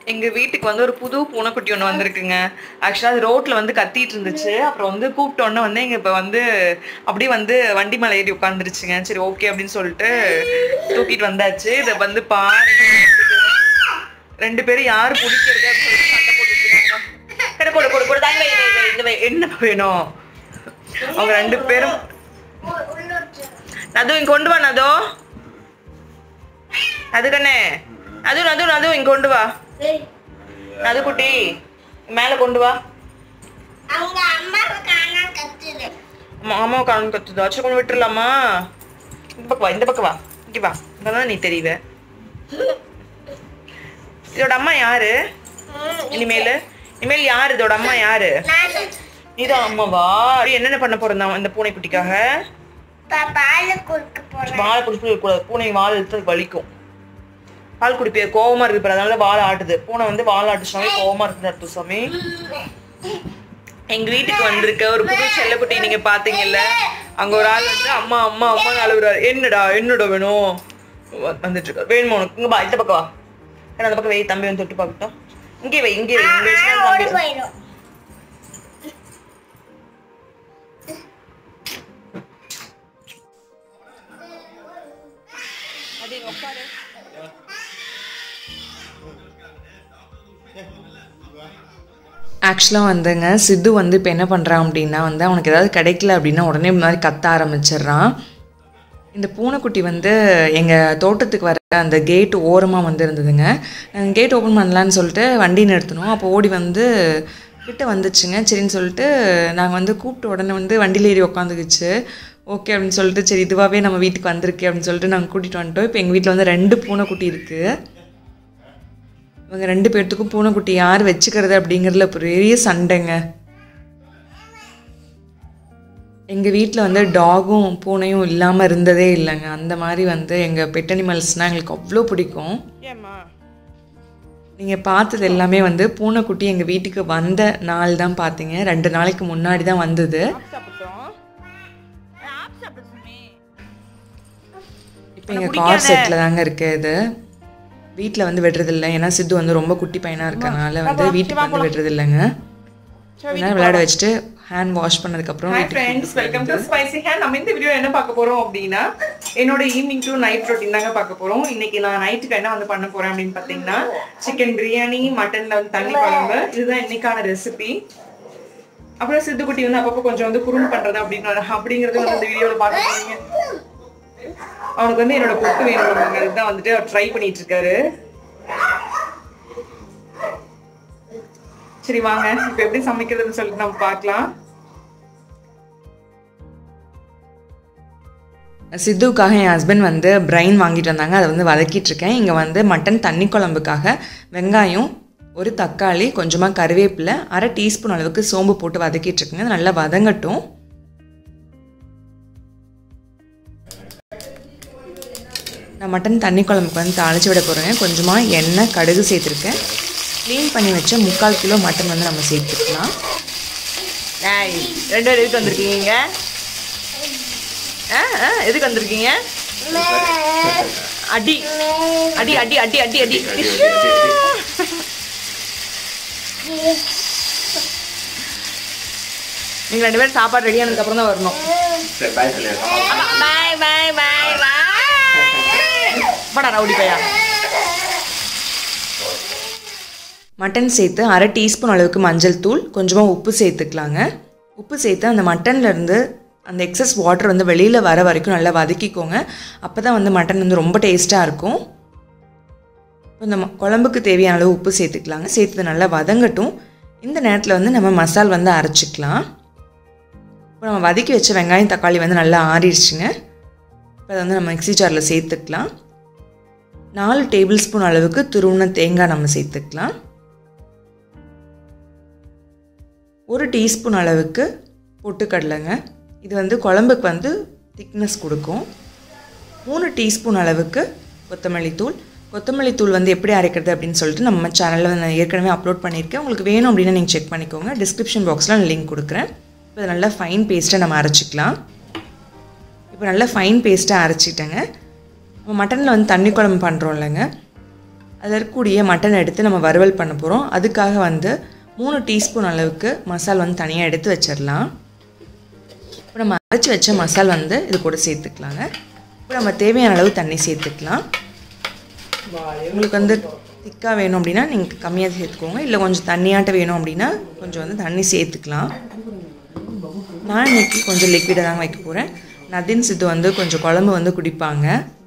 எங்க வீட்டுக்கு வந்து ஒரு புது பூனைக்குட்டி ஒன்று வந்திருக்குங்க ஆக்சுவலாக அது ரோட்ல வந்து கத்திட்டு இருந்துச்சு அப்புறம் வந்து கூப்பிட்டோன்னே வந்து இங்க இப்போ வந்து அப்படியே வந்து வண்டி மேலே ஏறி உட்காந்துருச்சுங்க சரி ஓகே அப்படின்னு சொல்லிட்டு தூக்கிட்டு வந்தாச்சு இதை வந்து பாருங்க ரெண்டு பேரும் யாரு பிடிக்கிறது அப்படின்னு சொல்லிட்டு சண்டை போட்டுட்டு இருக்காங்க கடை போடு போடு போடு தாங்க வை, வை, வை, இந்த வை. என்ன வேணும் அவங்க ரெண்டு பேரும் நது இங்க கொண்டு வா நதோ அது கண்ணே நது நது நது இங்க கொண்டு வா நது குட்டி மேல கொண்டு வா அவங்க அம்மாவை காணா கத்துது அம்மா அம்மா கணக்கு கத்துதா சரி கொண்டு விட்டுறலாமா இந்த பக்கம் வா இந்த பக்கம் வா இங்க வா இங்கதான் நீ தெரியுவ இதோட அம்மா யாரு இனிமேல் இனிமேல் யாரு இதோட அம்மா யாரு நானு நீதான் அம்மாவா அப்படி என்னென்ன பண்ண போறேன் இந்த பூனை குட்டிக்காக பா- பால் கொடுக்க போறேன் வாழை குடிச்சு கூடாது பூனை வாழை எடுத்து வலிக்கும் பால் குடிப்பிய கோவமா இருக்கு பாரு அதனால வாழை ஆட்டுது பூனை வந்து வாழை ஆட்டுச்சாவே கோவமா இருக்குது அர்த்தம் சாமி எங்க வீட்டுக்கு வந்திருக்க ஒரு புது செல்லக்குட்டி நீங்க பாத்தீங்கல்ல அங்க ஒரு ஆள் வந்து அம்மா அம்மா அம்மா அழுகுறாரு என்னடா என்னடா வேணும் வ- வந்துட்டு இருக்காரு வேணுமா உனக்கு இங்க பா இந்த பக்கம் வா ஏன்னா அந்த பக்கம் வை தம்பி வந்து தொட்டு பார்க்கட்டும் இங்கே வை இங்கே வை இங்கே வச்சுனா ஓடி தம்பி போயிடும் அது இங்க உட்காரு ஆக்சுவலாக வந்துங்க சித்து வந்து இப்போ என்ன பண்ணுறான் அப்படின்னா வந்து அவனுக்கு ஏதாவது கிடைக்கல அப்படின்னா உடனே இந்த மாதிரி கத்த ஆரம்பிச்சிடுறான் இந்த பூனைக்குட்டி வந்து எங்கள் தோட்டத்துக்கு வர அந்த கேட் ஓரமாக வந்து இருந்ததுங்க நாங்கள் கேட் ஓப்பன் பண்ணலான்னு சொல்லிட்டு வண்டி நிறுத்தினோம் அப்போ ஓடி வந்து கிட்ட வந்துச்சுங்க சரின்னு சொல்லிட்டு நாங்கள் வந்து கூப்பிட்ட உடனே வந்து வண்டியில் ஏறி உட்காந்துக்குச்சு ஓகே அப்படின்னு சொல்லிட்டு சரி இதுவாகவே நம்ம வீட்டுக்கு வந்திருக்கு அப்படின்னு சொல்லிட்டு நாங்கள் கூட்டிகிட்டு வந்துட்டோம் இப்போ எங்கள் வீட்டில் வந்து ரெண்டு பூனைக்குட்டி இருக்குது இவங்க ரெண்டு பேர்த்துக்கும் பூனைக்குட்டி யார் வச்சுக்கிறது அப்படிங்கிறதுல பெரிய சண்டைங்க எங்கள் வீட்டில் வந்து டாகும் பூனையும் இல்லாமல் இருந்ததே இல்லைங்க அந்த மாதிரி வந்து எங்கள் பெட் அனிமல்ஸ்னால் எங்களுக்கு அவ்வளோ பிடிக்கும் நீங்கள் பார்த்தது எல்லாமே வந்து பூனைக்குட்டி எங்கள் வீட்டுக்கு வந்த நாள் தான் பார்த்தீங்க ரெண்டு நாளைக்கு முன்னாடி தான் வந்தது இப்போ எங்கள் கார் செட்டில் தாங்க இருக்கு இது வீட்டில் வந்து விடுறதில்ல ஏன்னா சித்து வந்து ரொம்ப குட்டி பையனாக இருக்கறனால வந்து வீட்டுக்கு வந்து விடுறதில்லைங்க கொஞ்ச நேரம் விளையாட வச்சுட்டு ஹேண்ட் வாஷ் பண்ணதுக்கப்புறம் hi friends welcome to spicy hand நம்ம இந்த வீடியோ என்ன பார்க்க போறோம் அப்படின்னா என்னோட ஈவினிங் டு நைட் ரொட்டீன் தாங்க பார்க்க போறோம் இன்னைக்கு நான் நைட்டுக்கு என்ன வந்து பண்ண போறேன் அப்படின்னு பார்த்தீங்கன்னா சிக்கன் பிரியாணி மட்டன்ல வந்து தண்ணி குழம்பு இதுதான் இன்னைக்கான ரெசிபி அப்புறம் சித்துக்குட்டி வந்து அப்பப்போ கொஞ்சம் வந்து குறும்பு பண்றது அப்படின்னு அப்படிங்கறது வந்து இந்த வீடியோல பார்க்க போறீங்க அவனுக்கு வந்து என்னோட புக்கு வேணும் இதுதான் வந்துட்டு அவர் ட்ரை பண்ணிட்டு இருக்காரு சரி வாங்க இப்போ எப்படி சமைக்கிறதுன்னு சொல்லிட்டு நம்ம பார்க்கலாம் சித்துவுக்காக என் ஹஸ்பண்ட் வந்து பிரைன் வாங்கிட்டு வந்தாங்க அதை வந்து வதக்கிட்டு இருக்கேன் இங்கே வந்து மட்டன் தண்ணி குழம்புக்காக வெங்காயம் ஒரு தக்காளி கொஞ்சமாக கருவேப்பிலை அரை டீஸ்பூன் அளவுக்கு சோம்பு போட்டு வதக்கிட்டு இருக்கேங்க அது நல்லா வதங்கட்டும் நான் மட்டன் தண்ணி குழம்புக்கு வந்து தாளிச்சு விட போகிறேங்க கொஞ்சமாக எண்ணெய் கடுகு சேர்த்துருக்கேன் க்ளீன் பண்ணி வச்ச முக்கால் கிலோ மட்டன் வந்து நம்ம சேர்த்துக்கலாம் ரெண்டு பேர் எதுக்கு வந்திருக்கீங்க ஆ ஆ, எதுக்கு வந்திருக்கீங்க அடி அடி அடி அடி அடி அடி நீங்க ரெண்டு பேரும் சாப்பாடு ரெடி ஆனதுக்கு அப்புறம் தான் வரணும் சரி பாய் சொல்லிடுறோம் பாய் பாய் பாய் பாய் படா ரவுடி பையா மட்டன் சேர்த்து அரை டீஸ்பூன் அளவுக்கு மஞ்சள் தூள் கொஞ்சமாக உப்பு சேர்த்துக்கலாங்க உப்பு சேர்த்து அந்த மட்டன்ல இருந்து அந்த எக்ஸஸ் வாட்டர் வந்து வெளியில் வர வரைக்கும் நல்லா வதக்கிக்கோங்க அப்போ தான் வந்து மட்டன் வந்து ரொம்ப டேஸ்ட்டாக இருக்கும் இப்போ இந்த ம- குழம்புக்கு தேவையான அளவு உப்பு சேர்த்துக்கலாங்க சேர்த்து நல்லா வதங்கட்டும் இந்த நேரத்தில் வந்து நம்ம மசால் வந்து அரைச்சிக்கலாம் இப்போ நம்ம வதக்கி வச்ச வெங்காயம் தக்காளி வந்து நல்லா ஆறிடுச்சுங்க இப்போ அதை வந்து நம்ம மிக்ஸி ஜாரில் சேர்த்துக்கலாம் நாலு டேபிள் ஸ்பூன் அளவுக்கு துருவின தேங்காய் நம்ம சேர்த்துக்கலாம் ஒரு டீஸ்பூன் அளவுக்கு பொட்டுக்கடலைங்க இது வந்து குழம்புக்கு வந்து திக்னஸ் கொடுக்கும் மூணு டீஸ்பூன் அளவுக்கு கொத்தமல்லி தூள் கொத்தமல்லி தூள் வந்து எப்படி அரைக்கிறது அப்படின்னு சொல்லிட்டு நம்ம சேனலில் நான் ஏற்கனவே அப்லோட் பண்ணியிருக்கேன் உங்களுக்கு வேணும் அப்படின்னா நீங்கள் செக் பண்ணிக்கோங்க டிஸ்கிரிப்ஷன் பாக்ஸில் நான் லிங்க் கொடுக்குறேன் இப்போ இதை நல்லா ஃபைன் பேஸ்ட்டை நம்ம அரைச்சிக்கலாம் இப்போ நல்லா ஃபைன் பேஸ்ட்டாக அரைச்சிட்டேங்க நம்ம மட்டனில் வந்து தண்ணி குழம்பு பண்ணுறோம் இல்லைங்க அதில் இருக்கக்கூடிய மட்டன் எடுத்து நம்ம வறுவல் பண்ண போகிறோம் அதுக்காக வந்து மூணு டீஸ்பூன் அளவுக்கு மசால் வந்து தனியாக எடுத்து வச்சிடலாம் இப்போ நம்ம அரைச்சி வச்ச மசால் வந்து இது கூட சேர்த்துக்கலாங்க இப்போ நம்ம தேவையான அளவு தண்ணி சேர்த்துக்கலாம் உங்களுக்கு வந்து திக்காக வேணும் அப்படின்னா நீங்கள் கம்மியாக சேர்த்துக்கோங்க இல்லை கொஞ்சம் தண்ணியாட்ட வேணும் அப்படின்னா கொஞ்சம் வந்து தண்ணி சேர்த்துக்கலாம் நான் இன்னைக்கு கொஞ்சம் லிக்விடாக தாங்க வைக்க போகிறேன் நதின் சித்து வந்து கொஞ்சம் குழம்பு வந்து குடிப்பாங்க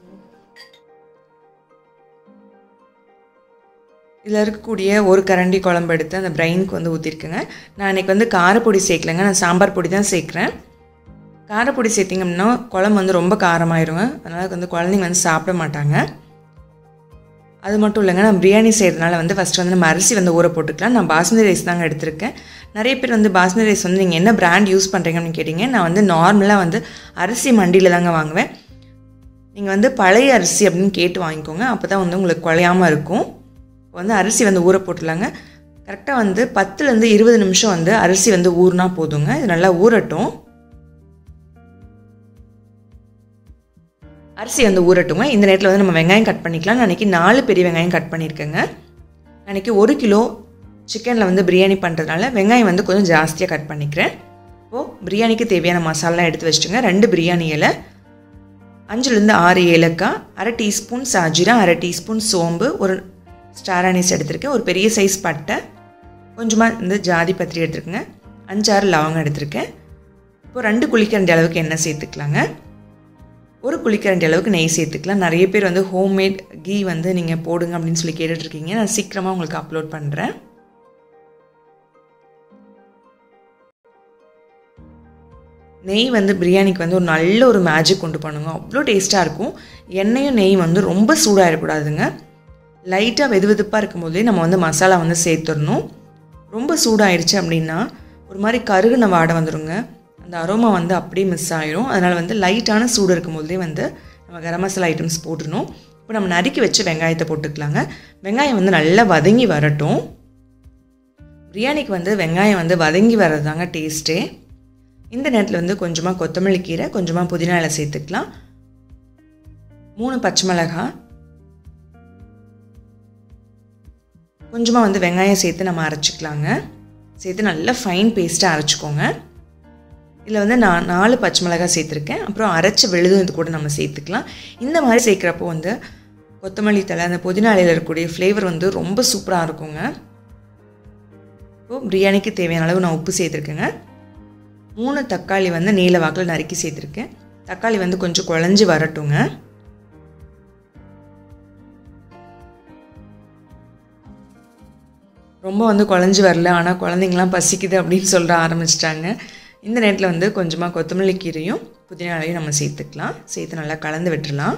இதில் இருக்கக்கூடிய ஒரு கரண்டி குழம்பு எடுத்து அந்த பிரெயினுக்கு வந்து ஊற்றிருக்கேங்க நான் இன்றைக்கி வந்து காரப்பொடி சேர்க்கலைங்க நான் சாம்பார் பொடி தான் சேர்க்குறேன் காரப்பொடி சேர்த்திங்க அப்படின்னா குழம்பு வந்து ரொம்ப காரமாயிருங்க அதனால் வந்து குழந்தைங்க வந்து சாப்பிட மாட்டாங்க அது மட்டும் இல்லைங்க நான் பிரியாணி செய்கிறதுனால வந்து ஃபஸ்ட்டு வந்து நம்ம அரிசி வந்து ஊற போட்டுக்கலாம் நான் பாஸ்மதி ரைஸ் தாங்க எடுத்திருக்கேன் நிறைய பேர் வந்து பாஸ்மதி ரைஸ் வந்து நீங்கள் என்ன பிராண்ட் யூஸ் பண்ணுறீங்கன்னு கேட்டிங்க நான் வந்து நார்மலாக வந்து அரிசி மண்டியில் தாங்க வாங்குவேன் நீங்கள் வந்து பழைய அரிசி அப்படின்னு கேட்டு வாங்கிக்கோங்க அப்போ தான் வந்து உங்களுக்கு குழையாமல் இருக்கும் வந்து அரிசி வந்து ஊற போட்டுடலாங்க கரெக்டாக வந்து பத்துலேருந்து இருபது நிமிஷம் வந்து அரிசி வந்து ஊறினா போதுங்க இது நல்லா ஊறட்டும் அரிசி வந்து ஊறட்டுங்க இந்த நேரத்தில் வந்து நம்ம வெங்காயம் கட் பண்ணிக்கலாம் நான் அன்றைக்கி நாலு பெரிய வெங்காயம் கட் பண்ணியிருக்கேங்க அன்றைக்கி ஒரு கிலோ சிக்கனில் வந்து பிரியாணி பண்ணுறதுனால வெங்காயம் வந்து கொஞ்சம் ஜாஸ்தியாக கட் பண்ணிக்கிறேன் இப்போது பிரியாணிக்கு தேவையான மசாலாலாம் எடுத்து வச்சுட்டுங்க ரெண்டு பிரியாணி இலை அஞ்சுலேருந்து ஆறு ஏலக்காய் அரை டீஸ்பூன் சாஜிரா அரை டீஸ்பூன் சோம்பு ஒரு ஸ்டார் அனீஸ் எடுத்திருக்கேன் ஒரு பெரிய சைஸ் பட்டை கொஞ்சமாக இந்த ஜாதி பத்திரி எடுத்துருக்கேங்க அஞ்சாறு லவங்கம் எடுத்திருக்கேன் இப்போ ரெண்டு குளிக்கரண்டி அளவுக்கு எண்ணெய் சேர்த்துக்கலாங்க ஒரு குளிக்கரண்டி அளவுக்கு நெய் சேர்த்துக்கலாம் நிறைய பேர் வந்து ஹோம்மேட் கீ வந்து நீங்கள் போடுங்க அப்படின்னு சொல்லி கேட்டுட்ருக்கீங்க நான் சீக்கிரமாக உங்களுக்கு அப்லோட் பண்ணுறேன் நெய் வந்து பிரியாணிக்கு வந்து ஒரு நல்ல ஒரு மேஜிக் கொண்டு பண்ணுங்க அவ்வளோ டேஸ்ட்டாக இருக்கும் எண்ணெயும் நெய் வந்து ரொம்ப சூடாகிடக்கூடாதுங்க லைட்டாக வெது வெதுப்பாக இருக்கும்போதே நம்ம வந்து மசாலா வந்து சேர்த்துடணும் ரொம்ப சூடாயிடுச்சு அப்படின்னா ஒரு மாதிரி கருகுன வாடை வந்துடுங்க அந்த அரோமா வந்து அப்படியே மிஸ் ஆயிரும் அதனால் வந்து லைட்டான சூடு இருக்கும்போதே வந்து நம்ம கரம் மசாலா ஐட்டம்ஸ் போட்டுடணும் இப்போ நம்ம நறுக்கி வச்சு வெங்காயத்தை போட்டுக்கலாங்க வெங்காயம் வந்து நல்லா வதங்கி வரட்டும் பிரியாணிக்கு வந்து வெங்காயம் வந்து வதங்கி வர்றது தாங்க டேஸ்ட்டே இந்த நேரத்தில் வந்து கொஞ்சமாக கொத்தமல்லி கீரை கொஞ்சமாக புதினா இலை சேர்த்துக்கலாம் மூணு பச்சை மிளகாய் கொஞ்சமாக வந்து வெங்காயம் சேர்த்து நம்ம அரைச்சிக்கலாங்க சேர்த்து நல்லா ஃபைன் பேஸ்ட்டாக அரைச்சிக்கோங்க இதில் வந்து நான் நாலு பச்சை மிளகாய் சேர்த்துருக்கேன் அப்புறம் அரைச்ச விழுதும் இது கூட நம்ம சேர்த்துக்கலாம் இந்த மாதிரி சேர்க்குறப்போ வந்து கொத்தமல்லி தலை அந்த புதினா இலையில் இருக்கக்கூடிய ஃப்ளேவர் வந்து ரொம்ப சூப்பராக இருக்குங்க இப்போது பிரியாணிக்கு தேவையான அளவு நான் உப்பு சேர்த்துருக்கேங்க மூணு தக்காளி வந்து நீல வாக்கில் நறுக்கி சேர்த்துருக்கேன் தக்காளி வந்து கொஞ்சம் குழஞ்சி வரட்டுங்க ரொம்ப வந்து குழஞ்சி வரல ஆனால் குழந்தைங்களாம் பசிக்குது அப்படின்னு சொல்ல ஆரம்பிச்சிட்டாங்க இந்த நேரத்தில் வந்து கொஞ்சமாக கொத்தமல்லி கீரையும் புதினா இலையும் நம்ம சேர்த்துக்கலாம் சேர்த்து நல்லா கலந்து விட்டுடலாம்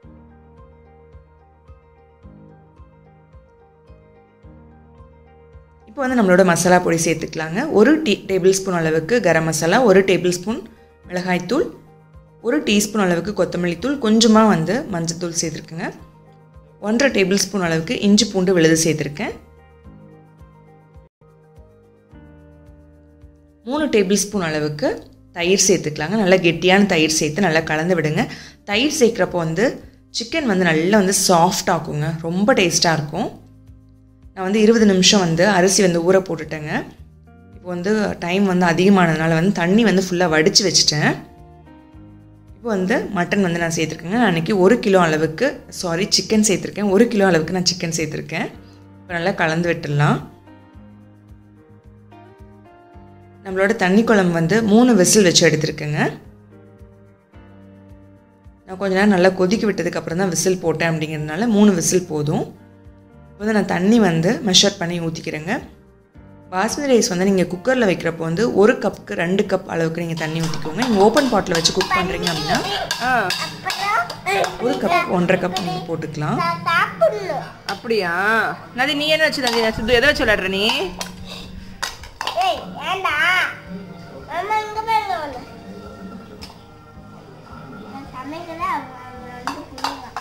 இப்போ வந்து நம்மளோட மசாலா பொடி சேர்த்துக்கலாங்க ஒரு டீ டேபிள் ஸ்பூன் அளவுக்கு கரம் மசாலா ஒரு டேபிள் ஸ்பூன் மிளகாய்த்தூள் ஒரு டீஸ்பூன் அளவுக்கு கொத்தமல்லி தூள் கொஞ்சமாக வந்து மஞ்சத்தூள் சேர்த்துருக்குங்க ஒன்றரை டேபிள் ஸ்பூன் அளவுக்கு இஞ்சி பூண்டு விழுது சேர்த்துருக்கேன் மூணு டேபிள் ஸ்பூன் அளவுக்கு தயிர் சேர்த்துக்கலாங்க நல்லா கெட்டியான தயிர் சேர்த்து நல்லா கலந்து விடுங்க தயிர் சேர்க்குறப்போ வந்து சிக்கன் வந்து நல்லா வந்து சாஃப்ட் ஆக்குங்க ரொம்ப டேஸ்ட்டாக இருக்கும் நான் வந்து இருபது நிமிஷம் வந்து அரிசி வந்து ஊற போட்டுட்டேங்க இப்போ வந்து டைம் வந்து அதிகமானதுனால வந்து தண்ணி வந்து ஃபுல்லாக வடித்து வச்சுட்டேன் இப்போ வந்து மட்டன் வந்து நான் சேர்த்துருக்கேங்க நான் அன்றைக்கி ஒரு கிலோ அளவுக்கு சாரி சிக்கன் சேர்த்துருக்கேன் ஒரு கிலோ அளவுக்கு நான் சிக்கன் சேர்த்துருக்கேன் இப்போ நல்லா கலந்து விட்டுடலாம் நம்மளோட தண்ணி குழம்பு வந்து மூணு விசில் வச்சு எடுத்துருக்கேங்க நான் கொஞ்ச நேரம் நல்லா கொதிக்க விட்டதுக்கப்புறம் தான் விசில் போட்டேன் அப்படிங்கிறதுனால மூணு விசில் போதும் வந்து நான் தண்ணி வந்து மெஷர் பண்ணி ஊற்றிக்கிறேங்க பாஸ்மதி ரைஸ் வந்து நீங்கள் குக்கரில் வைக்கிறப்போ வந்து ஒரு கப்புக்கு ரெண்டு கப் அளவுக்கு நீங்கள் தண்ணி ஊற்றிக்கோங்க நீங்கள் ஓப்பன் பாட்டில் வச்சு குக் பண்ணுறீங்க அப்படின்னா ஒரு கப் ஒன்றரை கப் நீங்கள் போட்டுக்கலாம் நான் சாப்பிடணும் அப்படியா நதி நீ என்ன வச்சு நதி சித்து எதை வச்சு விளையாடுற நீ ஏய் ஏண்டா மாமா இங்க பாருங்க ஒண்ணு நான் சமைக்கல அவன் அவன் வந்து புரியுவான்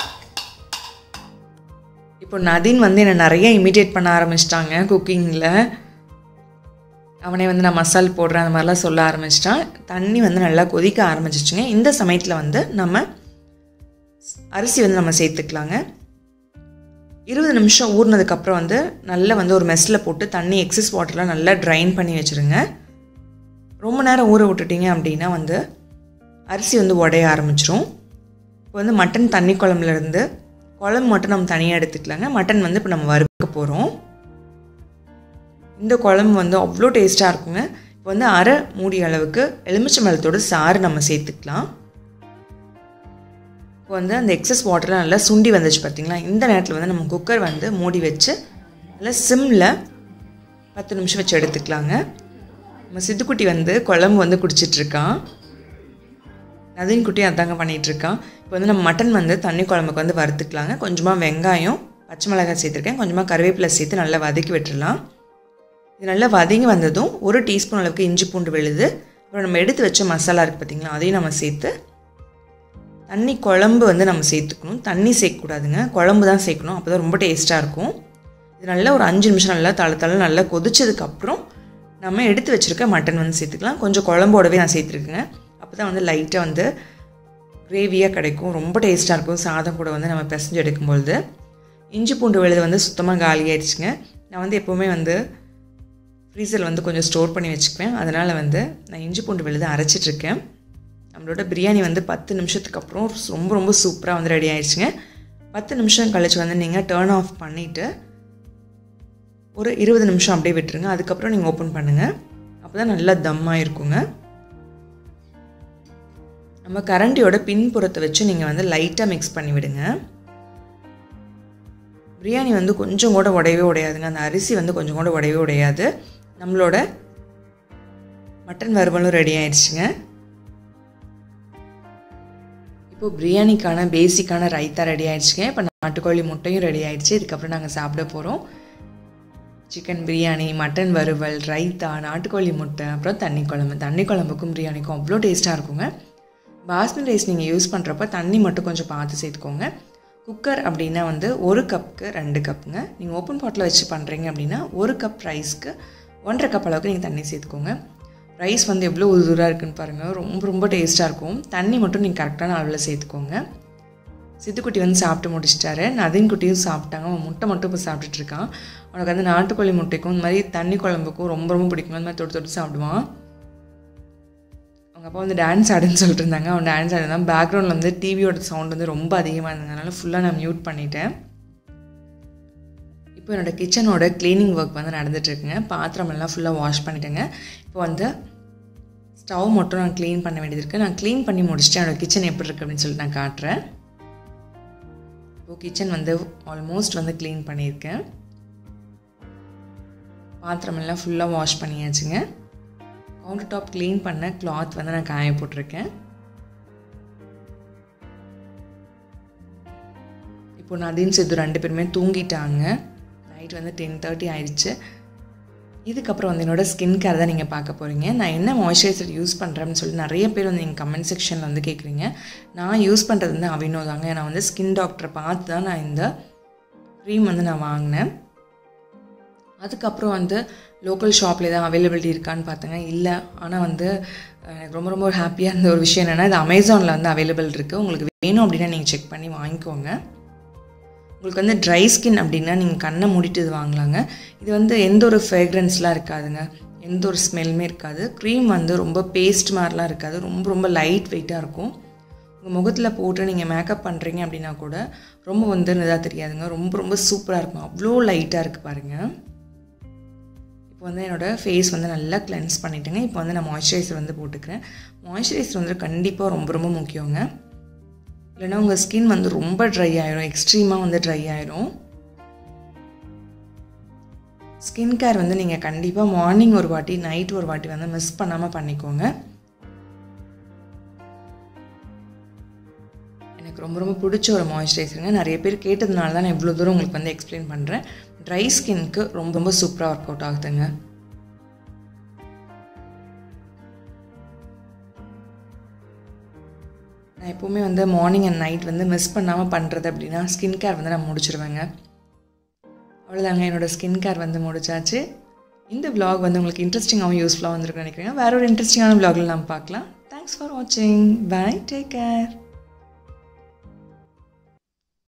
இப்போ நதீன் வந்து என்னை நிறைய இமிட்டேட் பண்ண ஆரம்பிச்சிட்டாங்க குக்கிங்கில் அவனே வந்து நான் மசால் போடுறேன் அந்த மாதிரிலாம் சொல்ல ஆரம்பிச்சிட்டான் தண்ணி வந்து நல்லா கொதிக்க ஆரம்பிச்சிச்சுங்க இந்த சமயத்தில் வந்து நம்ம அரிசி வந்து நம்ம சேர்த்துக்கலாங்க இருபது நிமிஷம் ஊறினதுக்கப்புறம் வந்து நல்லா வந்து ஒரு மெஸ்ஸில் போட்டு தண்ணி எக்ஸஸ் வாட்டர்லாம் நல்லா ட்ரைன் பண்ணி வச்சுருங்க ரொம்ப நேரம் ஊற விட்டுட்டீங்க அப்படின்னா வந்து அரிசி வந்து உடைய ஆரம்பிச்சிரும் இப்போ வந்து மட்டன் தண்ணி குழம்புலேருந்து குழம்பு மட்டும் நம்ம தனியாக எடுத்துக்கலாங்க மட்டன் வந்து இப்போ நம்ம வறுக்க போகிறோம் இந்த குழம்பு வந்து அவ்வளோ டேஸ்ட்டாக இருக்குங்க இப்போ வந்து அரை மூடி அளவுக்கு எலுமிச்சை மலத்தோட சாறு நம்ம சேர்த்துக்கலாம் இப்போ வந்து அந்த எக்ஸஸ் வாட்டர்லாம் நல்லா சுண்டி வந்துச்சு பார்த்தீங்களா இந்த நேரத்தில் வந்து நம்ம குக்கர் வந்து மூடி வச்சு நல்லா சிம்மில் பத்து நிமிஷம் வச்சு எடுத்துக்கலாங்க நம்ம சித்துக்குட்டி வந்து குழம்பு வந்து குடிச்சிட்ருக்கான் நதின் குட்டி அதாங்க பண்ணிகிட்ருக்கான் இப்போ வந்து நம்ம மட்டன் வந்து தண்ணி குழம்புக்கு வந்து வறுத்துக்கலாங்க கொஞ்சமாக வெங்காயம் பச்சை மிளகாய் சேர்த்துருக்கேன் கொஞ்சமாக கருவேப்பிலை சேர்த்து நல்லா வதக்கி விட்டுறலாம் இது நல்லா வதங்கி வந்ததும் ஒரு டீஸ்பூன் அளவுக்கு இஞ்சி பூண்டு விழுது அப்புறம் நம்ம எடுத்து வச்ச மசாலா இருக்குது பார்த்திங்களா அதையும் நம்ம சேர்த்து தண்ணி குழம்பு வந்து நம்ம சேர்த்துக்கணும் தண்ணி சேர்க்கக்கூடாதுங்க குழம்பு தான் சேர்க்கணும் அப்போ தான் ரொம்ப டேஸ்ட்டாக இருக்கும் இது நல்லா ஒரு அஞ்சு நிமிஷம் நல்லா தலை தலை நல்லா கொதிச்சதுக்கப்புறம் நம்ம எடுத்து வச்சுருக்க மட்டன் வந்து சேர்த்துக்கலாம் கொஞ்சம் குழம்போடவே நான் சேர்த்துருக்கேங்க அப்போ தான் வந்து லைட்டாக வந்து கிரேவியாக கிடைக்கும் ரொம்ப டேஸ்ட்டாக இருக்கும் சாதம் கூட வந்து நம்ம பிசைஞ்சு எடுக்கும்பொழுது இஞ்சி பூண்டு விழுது வந்து சுத்தமாக காலி ஆயிடுச்சுங்க நான் வந்து எப்போவுமே வந்து ஃப்ரீசரில் வந்து கொஞ்சம் ஸ்டோர் பண்ணி வச்சுக்குவேன் அதனால் வந்து நான் இஞ்சி பூண்டு விழுது அரைச்சிட்ருக்கேன் நம்மளோட பிரியாணி வந்து பத்து நிமிஷத்துக்கு அப்புறம் ரொம்ப ரொம்ப சூப்பராக வந்து ரெடி ஆயிடுச்சுங்க பத்து நிமிஷம் கழிச்சு வந்து நீங்கள் டேர்ன் ஆஃப் பண்ணிவிட்டு ஒரு இருபது நிமிஷம் அப்படியே விட்டுருங்க அதுக்கப்புறம் நீங்கள் ஓப்பன் பண்ணுங்கள் அப்போ தான் நல்லா தம்மாக இருக்குங்க நம்ம கரண்டியோட பின்புறத்தை வச்சு நீங்கள் வந்து லைட்டாக மிக்ஸ் பண்ணி விடுங்க பிரியாணி வந்து கொஞ்சம் கூட உடையவே உடையாதுங்க அந்த அரிசி வந்து கொஞ்சம் கூட உடையவே உடையாது நம்மளோட மட்டன் வறுவலும் ரெடி ஆயிடுச்சுங்க இப்போது பிரியாணிக்கான பேசிக்கான ரைத்தா ரெடி ஆயிடுச்சுங்க இப்போ நாட்டுக்கோழி முட்டையும் ரெடி ஆயிடுச்சு இதுக்கப்புறம் நாங்கள் சாப்பிட போகிறோம் சிக்கன் பிரியாணி மட்டன் வறுவல் ரைத்தா நாட்டுக்கோழி முட்டை அப்புறம் தண்ணி குழம்பு தண்ணி குழம்புக்கும் பிரியாணிக்கும் அவ்வளோ டேஸ்ட்டாக இருக்குங்க பாஸ்மதி ரைஸ் நீங்கள் யூஸ் பண்ணுறப்ப தண்ணி மட்டும் கொஞ்சம் பார்த்து சேர்த்துக்கோங்க குக்கர் அப்படின்னா வந்து ஒரு கப்புக்கு ரெண்டு கப்புங்க நீங்கள் ஓப்பன் பாட்டில் வச்சு பண்ணுறீங்க அப்படின்னா ஒரு கப் ரைஸ்க்கு ஒன்றரை கப் அளவுக்கு நீங்கள் தண்ணி சேர்த்துக்கோங்க ரைஸ் வந்து எவ்வளோ உதுராக இருக்குன்னு பாருங்கள் ரொம்ப ரொம்ப டேஸ்ட்டாக இருக்கும் தண்ணி மட்டும் நீங்கள் கரெக்டான அளவில் சேர்த்துக்கோங்க சித்துக்குட்டி வந்து சாப்பிட்டு முடிச்சிட்டாரு நதின் குட்டியும் சாப்பிட்டாங்க அவன் முட்டை மட்டும் இப்போ சாப்பிட்டுட்ருக்கான் அவனுக்கு வந்து நாட்டுக்கோழி முட்டைக்கும் இந்த மாதிரி தண்ணி குழம்புக்கும் ரொம்ப ரொம்ப பிடிக்கும் அந்த மாதிரி தொட்டு தொட்டு சாப்பிடுவான் அவங்க அப்பா வந்து டான்ஸ் ஆடுன்னு சொல்லிட்டு இருந்தாங்க அவன் டான்ஸ் ஆடுதான் பேக்ரவுண்டில் வந்து டிவியோட சவுண்ட் வந்து ரொம்ப அதிகமாக இருந்ததுனால ஃபுல்லாக நான் மியூட் பண்ணிட்டேன் இப்போ என்னோடய கிச்சனோட க்ளீனிங் ஒர்க் வந்து நடந்துட்டுருக்குங்க பாத்திரம் எல்லாம் ஃபுல்லாக வாஷ் பண்ணிட்டேங்க இப்போ வந்து ஸ்டவ் மட்டும் நான் க்ளீன் பண்ண வேண்டியது இருக்குது நான் க்ளீன் பண்ணி முடிச்சுட்டு என்னோடய கிச்சன் எப்படி இருக்குது அப்படின்னு சொல்லிட்டு நான் காட்டுறேன் இப்போ கிச்சன் வந்து ஆல்மோஸ்ட் வந்து க்ளீன் பண்ணியிருக்கேன் பாத்திரம் எல்லாம் ஃபுல்லாக வாஷ் பண்ணியாச்சுங்க கவுண்டர் டாப் க்ளீன் பண்ண கிளாத் வந்து நான் காய போட்டிருக்கேன் இப்போ நதீன் சித்து ரெண்டு பேருமே தூங்கிட்டாங்க நைட் வந்து டென் தேர்ட்டி ஆயிடுச்சு இதுக்கப்புறம் வந்து என்னோடய ஸ்கின் கேர் தான் நீங்கள் பார்க்க போகிறீங்க நான் என்ன மாய்ஸ்சரைசர் யூஸ் பண்ணுறேன்னு சொல்லி நிறைய பேர் வந்து எங்கள் கமெண்ட் செக்ஷனில் வந்து கேட்குறீங்க நான் யூஸ் பண்ணுறது வந்து அவினோ தாங்க நான் வந்து ஸ்கின் டாக்டரை பார்த்து தான் நான் இந்த க்ரீம் வந்து நான் வாங்கினேன் அதுக்கப்புறம் வந்து லோக்கல் ஷாப்பில் எதாவது அவைலபிலிட்டி இருக்கான்னு பார்த்தேங்க இல்லை ஆனால் வந்து எனக்கு ரொம்ப ரொம்ப ஹாப்பியாக இருந்த ஒரு விஷயம் என்னென்னா இது அமேசானில் வந்து அவைலபிள் இருக்குது உங்களுக்கு வேணும் அப்படின்னா நீங்கள் செக் பண்ணி வாங்கிக்கோங்க உங்களுக்கு வந்து ட்ரை ஸ்கின் அப்படின்னா நீங்கள் கண்ணை மூடிட்டு இது வாங்கலாங்க இது வந்து எந்த ஒரு ஃப்ரேக்ரன்ஸ்லாம் இருக்காதுங்க எந்த ஒரு ஸ்மெல்லுமே இருக்காது க்ரீம் வந்து ரொம்ப பேஸ்ட் மாதிரிலாம் இருக்காது ரொம்ப ரொம்ப லைட் வெயிட்டாக இருக்கும் உங்கள் முகத்தில் போட்டு நீங்கள் மேக்கப் பண்ணுறீங்க அப்படின்னா கூட ரொம்ப வந்து இதாக தெரியாதுங்க ரொம்ப ரொம்ப சூப்பராக இருக்கும் அவ்வளோ லைட்டாக இருக்குது பாருங்கள் இப்போ வந்து என்னோடய ஃபேஸ் வந்து நல்லா கிளென்ஸ் பண்ணிட்டேங்க இப்போ வந்து நான் மாய்ஸ்சரைசர் வந்து போட்டுக்கிறேன் மாய்ஸ்சரைசர் வந்து கண்டிப்பாக ரொம்ப ரொம்ப முக்கியங்க இல்லைன்னா உங்கள் ஸ்கின் வந்து ரொம்ப ட்ரை ஆயிரும் எக்ஸ்ட்ரீமாக வந்து ட்ரை ஆயிரும் ஸ்கின் கேர் வந்து நீங்கள் கண்டிப்பாக மார்னிங் ஒரு வாட்டி நைட் ஒரு வாட்டி வந்து மிஸ் பண்ணாமல் பண்ணிக்கோங்க எனக்கு ரொம்ப ரொம்ப பிடிச்ச ஒரு மாய்ஸ்சரைசருங்க நிறைய பேர் கேட்டதுனால தான் நான் இவ்வளோ தூரம் உங்களுக்கு வந்து எக்ஸ்பிளைன் பண்ணுறேன் ட்ரை ஸ்கின்க்கு ரொம்ப ரொம்ப சூப்பராக ஒர்க் அவுட் ஆகுதுங்க நான் எப்போவுமே வந்து மார்னிங் அண்ட் நைட் வந்து மிஸ் பண்ணாமல் பண்ணுறது அப்படின்னா ஸ்கின் கேர் வந்து நான் முடிச்சிருவேங்க அவ்வளோதாங்க என்னோடய ஸ்கின் கேர் வந்து முடிச்சாச்சு இந்த விலாக் வந்து உங்களுக்கு இன்ட்ரெஸ்டிங்காகவும் யூஸ்ஃபுல்லாக வந்திருக்குன்னு நினைக்கிறேன் வேற ஒரு இன்ட்ரெஸ்டிங்கான விலாகில் நம்ம பார்க்கலாம் தேங்க்ஸ் ஃபார் வாட்சிங் பை டேக் கேர்